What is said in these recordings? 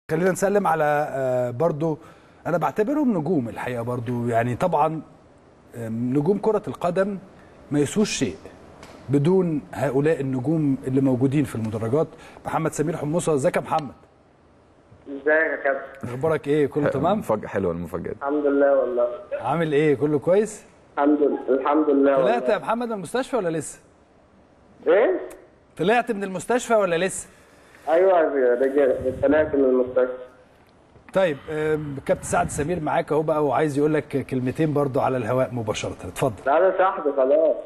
خلينا نسلم على آه، برضو انا بعتبرهم نجوم الحقيقه برضو يعني طبعا آم، نجوم كره القدم ما يسوش شيء بدون هؤلاء النجوم اللي موجودين في المدرجات محمد سمير حموصه ازيك يا محمد ازيك يا كابتن اخبارك ايه كله تمام مفاجأة حلوة المفاجأة الحمد لله والله عامل ايه كله كويس الحمد لله الحمد لله طلعت يا والله محمد من المستشفى ولا لسه ايه طلعت من المستشفى ولا لسه ايوه رجع طلعت من المستشفى طيب آم، كابتن سعد سمير معاك اهو بقى وعايز يقول لك كلمتين برضو على الهواء مباشره اتفضل لا انا صاحبي خلاص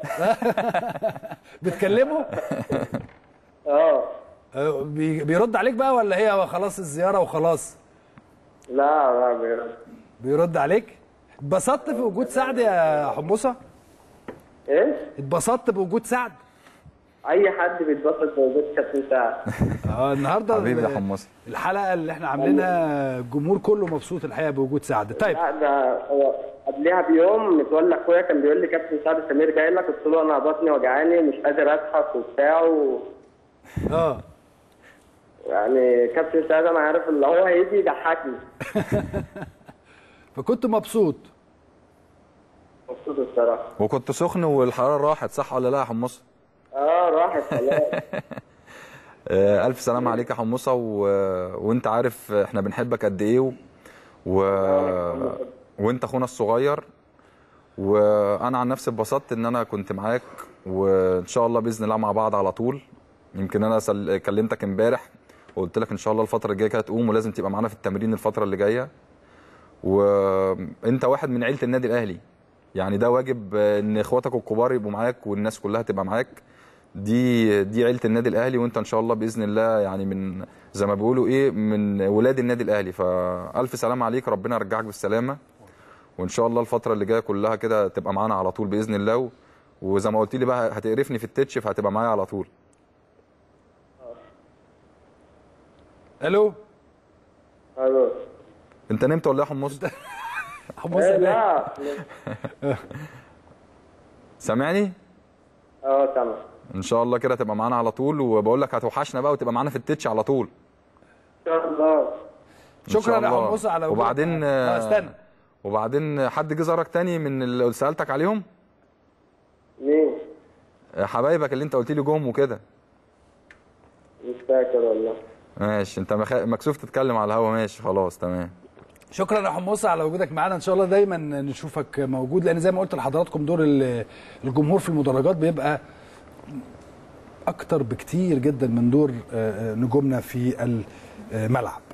بتكلمه اه آه، بي- بيرد عليك بقى ولا هي خلاص الزياره وخلاص لا لا بجد. بيرد عليك اتبسطت في وجود سعد يا حموصه ايه اتبسطت بوجود سعد اي حد بيتبسط بوجود كابتن سعد اه النهارده حبيبي يا ال- حمص الحلقه اللي احنا عاملينها الجمهور كله مبسوط الحقيقه بوجود سعد طيب لا ده هو قبلها بيوم متولى اخويا كان بيقول لي كابتن سعد سمير جاي لك قلت له انا بطني وجعاني ومش قادر اضحك وبتاع و... اه يعني كابتن سعد انا عارف اللي هو هيجي يضحكني فكنت مبسوط مبسوط الصراحه وكنت سخن والحرارة راحت صح ولا لا يا حمص؟ اه راحت خلاص آه، ألف سلامة عليك يا حمصة و... وأنت عارف إحنا بنحبك قد إيه و... و... وأنت أخونا الصغير وأنا عن نفسي اتبسطت إن أنا كنت معاك وإن شاء الله بإذن الله مع بعض على طول يمكن أنا سل... كلمتك إمبارح وقلت لك إن شاء الله الفترة الجاية كده تقوم ولازم تبقى معانا في التمرين الفترة اللي جاية وأنت واحد من عيلة النادي الأهلي يعني ده واجب آه، إن إخواتك الكبار يبقوا معاك والناس كلها تبقى معاك دي دي عيله النادي الاهلي وانت ان شاء الله باذن الله يعني من زي ما بيقولوا ايه من ولاد النادي الاهلي فالف سلام عليك ربنا يرجعك بالسلامه وان شاء الله الفتره اللي جايه كلها كده تبقى معانا على طول باذن الله و- وزي ما قلت لي بقى هتقرفني في التتش فهتبقى معايا على طول الو الو انت نمت ولا ايه يا حمص حموصه إيه ده لا سامعني اه تمام ان شاء الله كده تبقى معانا على طول وبقول لك هتوحشنا بقى وتبقى معانا في التتش على طول ان شاء الله إن شاء شكرا يا الله. حموصه على وجودك وبعدين معانا. اه استنى وبعدين حد جه زارك تاني من اللي سالتك عليهم مين حبايبك اللي انت قلت لي جم وكده مش فاكر والله ماشي انت مخ... مكسوف تتكلم على الهوا ماشي خلاص تمام شكرا يا حموصه على وجودك معانا ان شاء الله دايما نشوفك موجود لان زي ما قلت لحضراتكم دور ال- الجمهور في المدرجات بيبقى اكتر بكتير جدا من دور آه، آه، نجومنا في الملعب